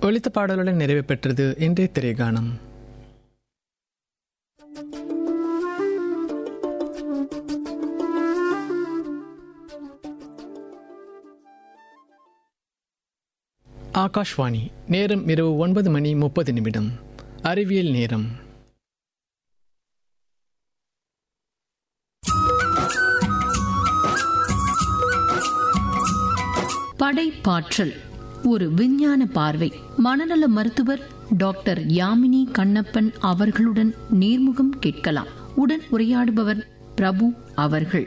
ஒலித்த பாடலுடன் நிறைவு பெற்றது இன்றைய திரைகானம் ஆகாஷ்வாணி நேரம் இரவு ஒன்பது மணி முப்பது நிமிடம் அறிவியல் நேரம் படைப்பாற்றல் ஒரு விஞ்ஞான பார்வை மனநல மருத்துவர் டாக்டர் யாமினி கண்ணப்பன் அவர்களுடன் நேர்முகம் கேட்கலாம் உடன் உரையாடுபவர் பிரபு அவர்கள்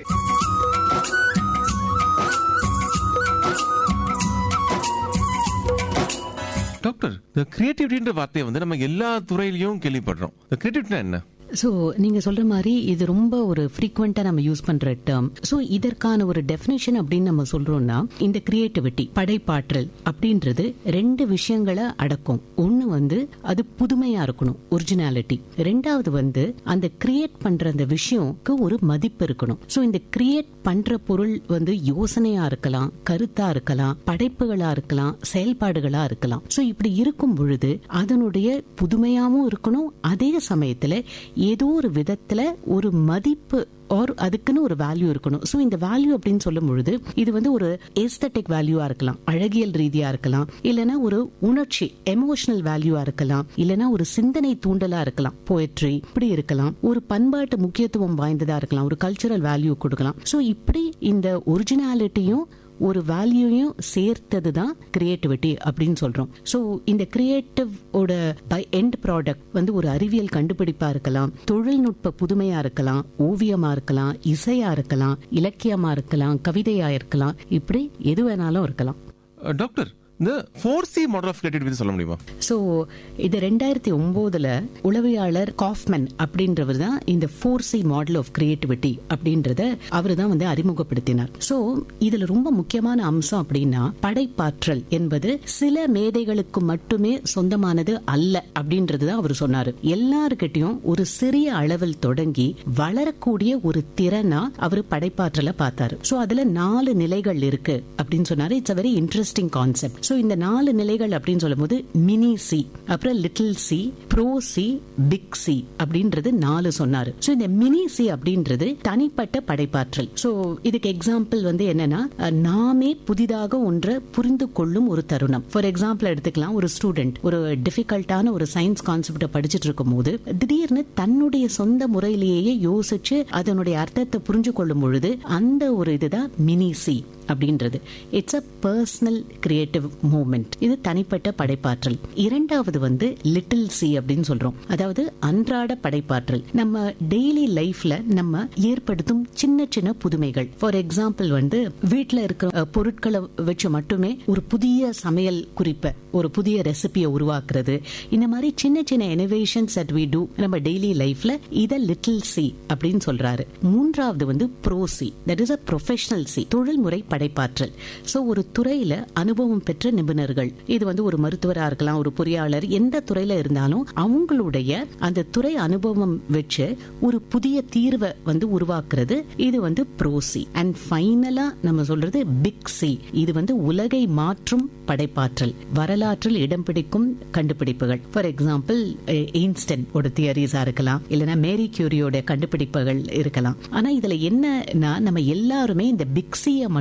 டாக்டர் இந்த கிரியேட்டிவிட்டின்ற வார்த்தையை வந்து நம்ம எல்லா துறையிலையும் கேள்விப்படுறோம் இந்த கிரியேட்டிவிட்டினா என்ன ஸோ நீங்க சொல்ற மாதிரி இது ரொம்ப ஒரு ஃப்ரீக்வெண்டா நம்ம யூஸ் பண்ற டேர்ம் ஸோ இதற்கான ஒரு டெஃபினேஷன் அப்படின்னு நம்ம சொல்றோம்னா இந்த கிரியேட்டிவிட்டி படைப்பாற்றல் அப்படின்றது ரெண்டு விஷயங்களை அடக்கும் ஒன்னு வந்து அது புதுமையா இருக்கணும் ஒரிஜினாலிட்டி ரெண்டாவது வந்து அந்த கிரியேட் பண்ற அந்த விஷயம்க்கு ஒரு மதிப்பு இருக்கணும் ஸோ இந்த கிரியேட் பண்ற பொருள் வந்து யோசனையா இருக்கலாம் கருத்தா இருக்கலாம் படைப்புகளா இருக்கலாம் செயல்பாடுகளா இருக்கலாம் ஸோ இப்படி இருக்கும் பொழுது அதனுடைய புதுமையாவும் இருக்கணும் அதே சமயத்துல ஏதோ ஒரு விதத்துல ஒரு மதிப்பு ஆர் அதுக்குன்னு ஒரு வேல்யூ இருக்கணும் ஸோ இந்த வேல்யூ அப்படின்னு சொல்லும் பொழுது இது வந்து ஒரு ஏஸ்தட்டிக் வேல்யூவா இருக்கலாம் அழகியல் ரீதியா இருக்கலாம் இல்லைன்னா ஒரு உணர்ச்சி எமோஷனல் வேல்யூவா இருக்கலாம் இல்லைன்னா ஒரு சிந்தனை தூண்டலா இருக்கலாம் போயட்ரி இப்படி இருக்கலாம் ஒரு பண்பாட்டு முக்கியத்துவம் வாய்ந்ததா இருக்கலாம் ஒரு கல்ச்சுரல் வேல்யூ கொடுக்கலாம் ஸோ இப்படி இந்த ஒரிஜினாலிட்டியும் ஒரு வேல்யூயும் சேர்த்தது தான் கிரியேட்டிவிட்டி அப்படின்னு சொல்றோம் ஸோ இந்த கிரியேட்டிவ் ஓட பை எண்ட் ப்ராடக்ட் வந்து ஒரு அறிவியல் கண்டுபிடிப்பா இருக்கலாம் தொழில்நுட்ப புதுமையா இருக்கலாம் ஓவியமா இருக்கலாம் இசையா இருக்கலாம் இலக்கியமா இருக்கலாம் கவிதையா இருக்கலாம் இப்படி எது வேணாலும் இருக்கலாம் அஹ், டாக்டர் இந்த four C model of creativity சொல்ல முடியுமா ஸோ இது ரெண்டாயிரத்தி ஒன்பதுல உளவியாளர் காஃப்மன் அப்படின்றவர் தான் இந்த four C model of creativity அப்படின்றத அவர் தான் வந்து அறிமுகப்படுத்தினார் ஸோ இதுல ரொம்ப முக்கியமான அம்சம் அப்படின்னா படைப்பாற்றல் என்பது சில மேதைகளுக்கு மட்டுமே சொந்தமானது அல்ல அப்படின்றது தான் அவர் சொன்னாரு எல்லாருக்கிட்டையும் ஒரு சிறிய அளவில் தொடங்கி வளரக்கூடிய ஒரு திறனா அவர் படைப்பாற்றலை பார்த்தாரு ஸோ அதுல நாலு நிலைகள் இருக்கு அப்படின்னு சொன்னாரு it's a very interesting concept so இந்த நாலு நிலைகள் அப்படின்னு சொல்லும்போது மினி சி அப்புறம் little C pro C big C அப்படின்றது நாலு சொன்னாரு ஸோ இந்த மினி சி அப்படின்றது தனிப்பட்ட படைப்பாற்றல் ஸோ இதுக்கு எக்ஸாம்பிள் வந்து என்னன்னா அஹ், நாமே புதிதாக ஒன்றை புரிந்து கொள்ளும் ஒரு தருணம் ஃபார் எக்ஸாம்பிள் எடுத்துக்கலாம் ஒரு ஸ்டூடெண்ட் ஒரு டிஃபிகல்ட்டான ஒரு சயின்ஸ் கான்செப்டை படிச்சுட்டு இருக்கும் போது திடீர்னு தன்னுடைய சொந்த முறையிலேயே யோசிச்சு அதனுடைய அர்த்தத்தை புரிஞ்சு கொள்ளும் பொழுது அந்த ஒரு இதுதான் மினி சி அப்படின்றது it's a personal creative moment இது தனிப்பட்ட படைப்பாற்றல் இரண்டாவது வந்து லிட்டில் சி அப்படின்னு சொல்றோம் அதாவது அன்றாட படைப்பாற்றல் நம்ம டெய்லி லைஃப்ல நம்ம ஏற்படுத்தும் சின்ன சின்ன புதுமைகள் ஃபார் எக்ஸாம்பிள் வந்து வீட்ல இருக்கிற அஹ், பொருட்களை வச்சு மட்டுமே ஒரு புதிய சமையல் குறிப்பை ஒரு புதிய ரெசிபியை உருவாக்குறது இந்த மாதிரி சின்ன சின்ன இனோவேஷன்ஸ் அட் வி டூ நம்ம டெய்லி லைஃப்ல இத லிட்டில் சி அப்படின்னு சொல்றாரு மூன்றாவது வந்து pro C that is a professional C தொழில்முறை படைப்பாற்றல் சோ ஒரு துறையில அனுபவம் பெற்ற நிபுணர்கள் இது வந்து ஒரு மருத்துவரா இருக்கலாம் ஒரு பொறியாளர் எந்த துறையில இருந்தாலும் அவங்களுடைய அந்த துறை அனுபவம் வச்சு ஒரு புதிய தீர்வை வந்து உருவாக்குறது இது வந்து ப்ரோசி அண்ட் ஃபைனலா நம்ம சொல்றது பிக் சி இது வந்து உலகை மாற்றும் படைப்பாற்றல் வரலாற்றில் இடம் பிடிக்கும் கண்டுபிடிப்புகள் ஃபார் எக்ஸாம்பிள் எயின்ஸ்டன் ஓட தியரிஸா இருக்கலாம் இல்லைன்னா மேரி கியூரியோட கண்டுபிடிப்புகள் இருக்கலாம் ஆனா இதுல என்னன்னா நம்ம எல்லாருமே இந்த பிக்சிய